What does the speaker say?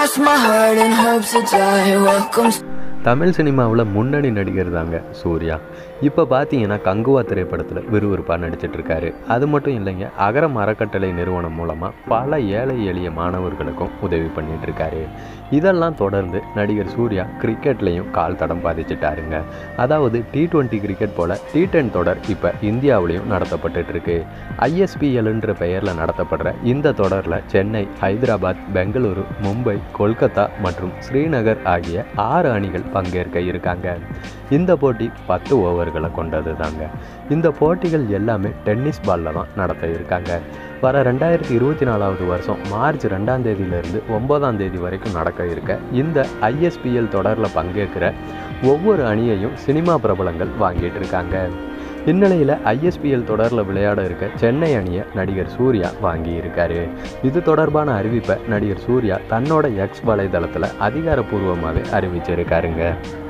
lost my heart and hopes to die. Welcome. Tamil சினிமாவில் முன்னணி நடிகர் தாங்க சூர்யா இப்போ பார்த்தீங்கன்னா கங்குவா திரைப்படத்தில் விறுவிறுப்பாக நடிச்சிட்டு இருக்காரு அது மட்டும் இல்லைங்க அகரம் அறக்கட்டளை நிறுவனம் மூலமாக பல ஏழை எளிய மாணவர்களுக்கும் உதவி பண்ணிட்டு இருக்காரு இதெல்லாம் தொடர்ந்து நடிகர் சூர்யா கிரிக்கெட்லேயும் கால் தடம் பாதிச்சிட்டாருங்க அதாவது டி டுவெண்ட்டி கிரிக்கெட் போல் டி டென் தொடர் இப்போ இந்தியாவிலையும் நடத்தப்பட்டுட்டு இருக்கு ஐஎஸ்பிஎல்ன்ற பெயரில் நடத்தப்படுற இந்த தொடரில் சென்னை ஹைதராபாத் பெங்களூரு மும்பை கொல்கத்தா மற்றும் ஸ்ரீநகர் ஆகிய ஆறு அணிகள் பங்கேற்க இருக்காங்க இந்த போட்டி பத்து ஓவர்களை கொண்டது தாங்க இந்த போட்டிகள் எல்லாமே டென்னிஸ் பாலில் தான் நடத்த இருக்காங்க வர ரெண்டாயிரத்தி இருபத்தி நாலாவது வருஷம் மார்ச் ரெண்டாம் தேதியிலிருந்து ஒன்பதாம் தேதி வரைக்கும் நடக்க இருக்க இந்த ஐஎஸ்பிஎல் தொடரில் பங்கேற்கிற ஒவ்வொரு அணியையும் சினிமா பிரபலங்கள் வாங்கிட்டு இருக்காங்க இந்நிலையில் ஐஎஸ்பிஎல் தொடரில் விளையாட இருக்க சென்னை அணியை நடிகர் சூர்யா வாங்கி இருக்காரு இது தொடர்பான அறிவிப்பை நடிகர் சூர்யா தன்னோட எக்ஸ் வலைதளத்தில் அதிகாரப்பூர்வமாகவே அறிவிச்சிருக்காருங்க